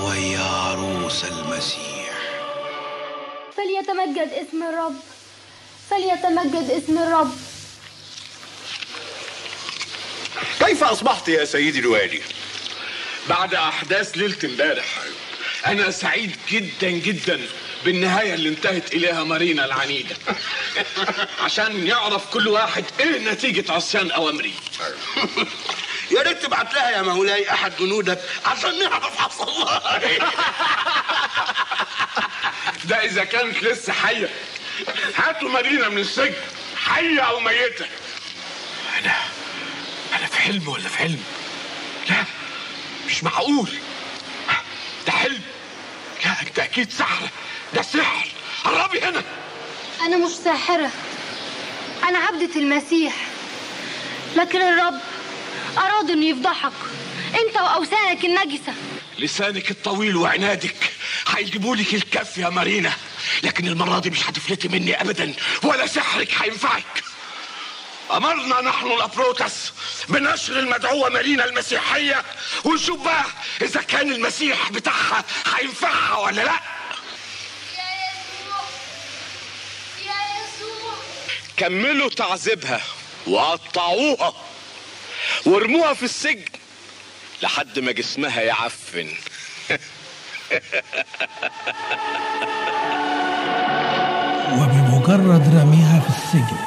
ويا عروس المسيح فليتمجد اسم الرب فليتمجد اسم الرب كيف أصبحت يا سيدي الوالي؟ بعد احداث ليله امبارح انا سعيد جدا جدا بالنهايه اللي انتهت اليها مارينا العنيده عشان يعرف كل واحد ايه نتيجه عصيان اوامري يا ريت تبعت لها يا مولاي أحد جنودك عشان نعرف حصل الله ده اذا كانت لسه حيه هاتوا مارينا من السجن حيه او ميته انا انا في حلم ولا في حلم لا مش معقول ده حلم لا ده اكيد سحر ده سحر قربي هنا أنا مش ساحرة أنا عبدة المسيح لكن الرب أراد إنه يفضحك أنت وأوثانك النجسة لسانك الطويل وعنادك هيجيبوا لك الكف يا مارينا لكن المرة دي مش هتفلتي مني أبدا ولا سحرك هينفعك أمرنا نحن الأبروتس بنشر المدعوة مارينا المسيحية ونشوف بقى إذا كان المسيح بتاعها هينفعها ولا لأ يا يسوع يا يسوع كملوا تعذيبها وقطعوها وارموها في السجن لحد ما جسمها يعفن وبمجرد رميها في السجن